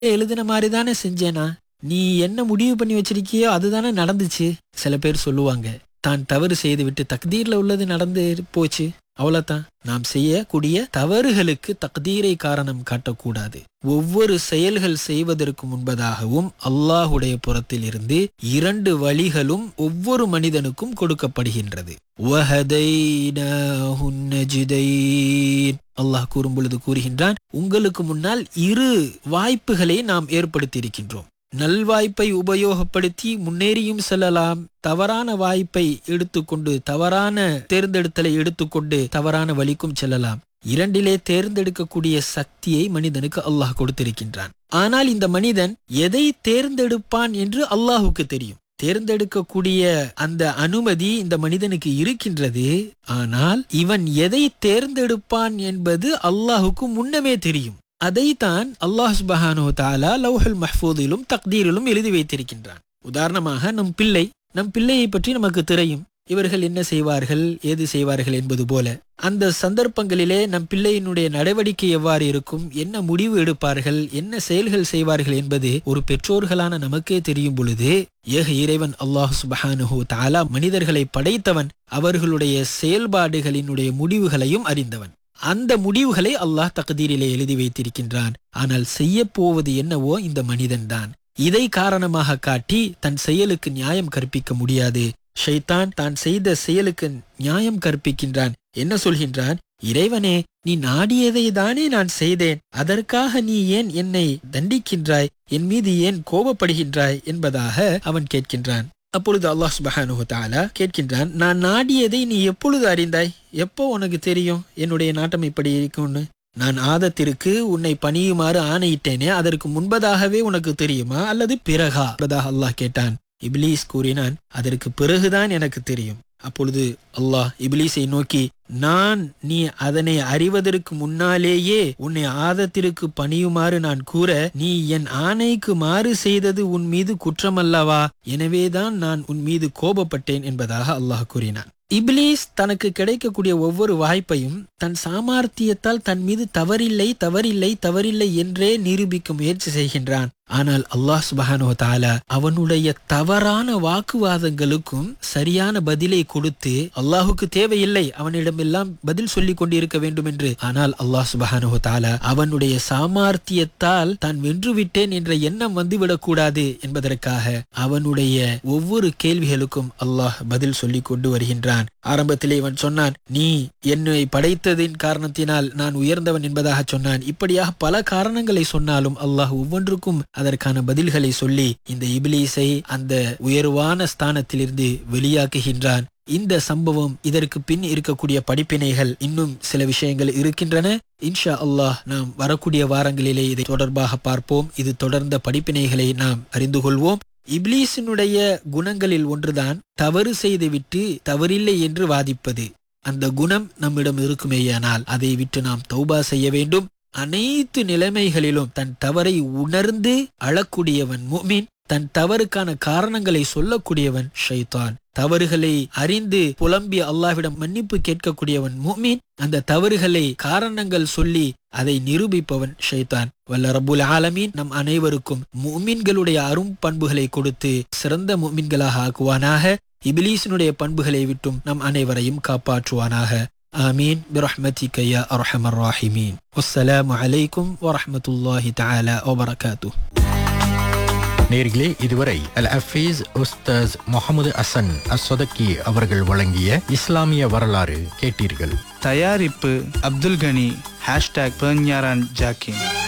எழுதின மாதிரி தானே செஞ்சேனா நீ என்ன முடிவு பண்ணி வச்சிருக்கியோ அதுதானே நடந்துச்சு சில பேர் சொல்லுவாங்க தான் தவறு செய்துவிட்டு தக்தீர்ல உள்ளது நடந்து போச்சு அவ்வளவுதான் நாம் செய்யக்கூடிய தவறுகளுக்கு தக்தீரை காரணம் காட்டக்கூடாது ஒவ்வொரு செயல்கள் செய்வதற்கு முன்பதாகவும் அல்லாஹுடைய புறத்தில் இருந்து இரண்டு வழிகளும் ஒவ்வொரு மனிதனுக்கும் கொடுக்கப்படுகின்றது وَهَدَيْنَاهُ النَّجْدَيْنِ அல்லாஹ் கூறும் பொழுது கூறுகின்றான் உங்களுக்கு முன்னால் இரு வாய்ப்புகளை நாம் ஏற்படுத்தியிருக்கின்றோம் நல்வாய்ப்பை உபயோகப்படுத்தி முன்னேறியும் செல்லலாம் தவறான வாய்ப்பை எடுத்துக்கொண்டு தவறான தேர்ந்தெடுத்தலை எடுத்துக்கொண்டு தவறான வழிக்கும் செல்லலாம் இரண்டிலே தேர்ந்தெடுக்கக்கூடிய சக்தியை மனிதனுக்கு அல்லாஹ் கொடுத்திருக்கின்றான் ஆனால் இந்த மனிதன் எதை தேர்ந்தெடுப்பான் என்று அல்லாஹுக்கு தெரியும் தேர்ந்தெடுக்கக்கூடிய அந்த அனுமதி இந்த மனிதனுக்கு இருக்கின்றது ஆனால் இவன் எதை தேர்ந்தெடுப்பான் என்பது அல்லாஹுக்கு முன்னமே தெரியும் அதைத்தான் அல்லாஹ் சுபஹானு தாலா லவ்ஹல் மஹ்பூதிலும் தக்தீரிலும் எழுதி வைத்திருக்கின்றான் உதாரணமாக நம் பிள்ளை நம் பிள்ளையை பற்றி நமக்கு தெரியும் இவர்கள் என்ன செய்வார்கள் ஏது செய்வார்கள் என்பது போல அந்த சந்தர்ப்பங்களிலே நம் பிள்ளையினுடைய நடவடிக்கை எவ்வாறு இருக்கும் என்ன முடிவு எடுப்பார்கள் என்ன செயல்கள் செய்வார்கள் என்பது ஒரு பெற்றோர்களான நமக்கே தெரியும் பொழுது ஏக இறைவன் அல்லாஹ் சுபஹானுஹு தாலா மனிதர்களை படைத்தவன் அவர்களுடைய செயல்பாடுகளினுடைய முடிவுகளையும் அறிந்தவன் அந்த முடிவுகளை அல்லாஹ் தகுதீரிலே எழுதி வைத்திருக்கின்றான் ஆனால் செய்ய போவது என்னவோ இந்த மனிதன்தான் இதை காரணமாக காட்டி தன் செயலுக்கு நியாயம் கற்பிக்க முடியாது ஷைத்தான் தான் செய்த செயலுக்கு நியாயம் கற்பிக்கின்றான் என்ன சொல்கின்றான் இறைவனே நீ நாடியதை தானே நான் செய்தேன் அதற்காக நீ ஏன் என்னை தண்டிக்கின்றாய் என் மீது ஏன் கோபப்படுகின்றாய் என்பதாக அவன் கேட்கின்றான் அப்பொழுது அல்லாஹ் சுபஹானு தாலா கேட்கின்றான் நான் நாடியதை நீ எப்பொழுது அறிந்தாய் எப்போ உனக்கு தெரியும் என்னுடைய நாட்டம் இப்படி இருக்கும்னு நான் ஆதத்திற்கு உன்னை பணியுமாறு ஆணையிட்டேனே அதற்கு முன்பதாகவே உனக்கு தெரியுமா அல்லது பிறகா என்பதாக அல்லாஹ் கேட்டான் இப்லீஸ் கூறினான் அதற்கு பிறகுதான் எனக்கு தெரியும் அப்பொழுது அல்லாஹ் இப்லீஸை நோக்கி நான் நீ அதனை அறிவதற்கு முன்னாலேயே உன்னை ஆதத்திற்கு பணியுமாறு நான் கூற நீ என் ஆணைக்கு மாறு செய்தது உன் மீது குற்றமல்லவா எனவேதான் நான் உன் மீது கோபப்பட்டேன் என்பதாக அல்லாஹ் கூறினான் இப்லீஸ் தனக்கு கிடைக்கக்கூடிய ஒவ்வொரு வாய்ப்பையும் தன் சாமர்த்தியத்தால் தன் மீது தவறில்லை தவறில்லை தவறில்லை என்றே நிரூபிக்க முயற்சி செய்கின்றான் ஆனால் அல்லாஹ் சுபஹானோ தாலா அவனுடைய தவறான வாக்குவாதங்களுக்கும் சரியான பதிலை கொடுத்து அல்லாஹுக்கு தேவையில்லை அவனிடமெல்லாம் பதில் சொல்லிக் கொண்டிருக்க வேண்டும் என்று ஆனால் அல்லாஹ் சுபஹானோ தாலா அவனுடைய சாமர்த்தியத்தால் தான் வென்றுவிட்டேன் என்ற எண்ணம் வந்துவிடக் கூடாது என்பதற்காக அவனுடைய ஒவ்வொரு கேள்விகளுக்கும் அல்லாஹ் பதில் சொல்லிக் கொண்டு வருகின்றான் ஆரம்பத்திலே இவன் சொன்னான் நீ என்னை படைத்ததின் காரணத்தினால் நான் உயர்ந்தவன் என்பதாக சொன்னான் இப்படியாக பல காரணங்களை சொன்னாலும் அல்லாஹ் ஒவ்வொன்றுக்கும் அதற்கான பதில்களை சொல்லி இந்த இபிலீஸை அந்த உயர்வான ஸ்தானத்திலிருந்து வெளியாக்குகின்றான் இந்த சம்பவம் இதற்கு பின் இருக்கக்கூடிய படிப்பினைகள் இன்னும் சில விஷயங்கள் இருக்கின்றன இன்ஷா அல்லாஹ் நாம் வரக்கூடிய வாரங்களிலே இதை தொடர்பாக பார்ப்போம் இது தொடர்ந்த படிப்பினைகளை நாம் அறிந்து கொள்வோம் இப்லீஸினுடைய குணங்களில் ஒன்றுதான் தவறு செய்துவிட்டு தவறில்லை என்று வாதிப்பது அந்த குணம் நம்மிடம் இருக்குமேயானால் அதை விட்டு நாம் தௌபா செய்ய வேண்டும் அனைத்து நிலைமைகளிலும் தன் தவறை உணர்ந்து அழக்கூடியவன் முமின் தன் தவறுக்கான காரணங்களை சொல்லக்கூடியவன் ஷைத்தான் தவறுகளை அறிந்து புலம்பி அல்லாஹ்விடம் மன்னிப்பு கேட்கக்கூடியவன் முமின் அந்த தவறுகளை காரணங்கள் சொல்லி அதை நிரூபிப்பவன் ஷைத்தான் வல்ல ரபுல் ஆலமீன் நம் அனைவருக்கும் முமின்களுடைய அரும் பண்புகளை கொடுத்து சிறந்த முமின்களாக ஆக்குவானாக இபிலீசினுடைய பண்புகளை விட்டும் நம் அனைவரையும் காப்பாற்றுவானாக آمين برحمتك يا أرحم الراحمين والسلام عليكم ورحمة الله تعالى وبركاته நேர்களே இதுவரை அல் அஃபீஸ் உஸ்தாஸ் முகமது அசன் அஸ்வதக்கி அவர்கள் வழங்கிய இஸ்லாமிய வரலாறு கேட்டீர்கள் தயாரிப்பு அப்துல் கனி ஹேஷ்டாக் பெர்ஞாரான் ஜாக்கின்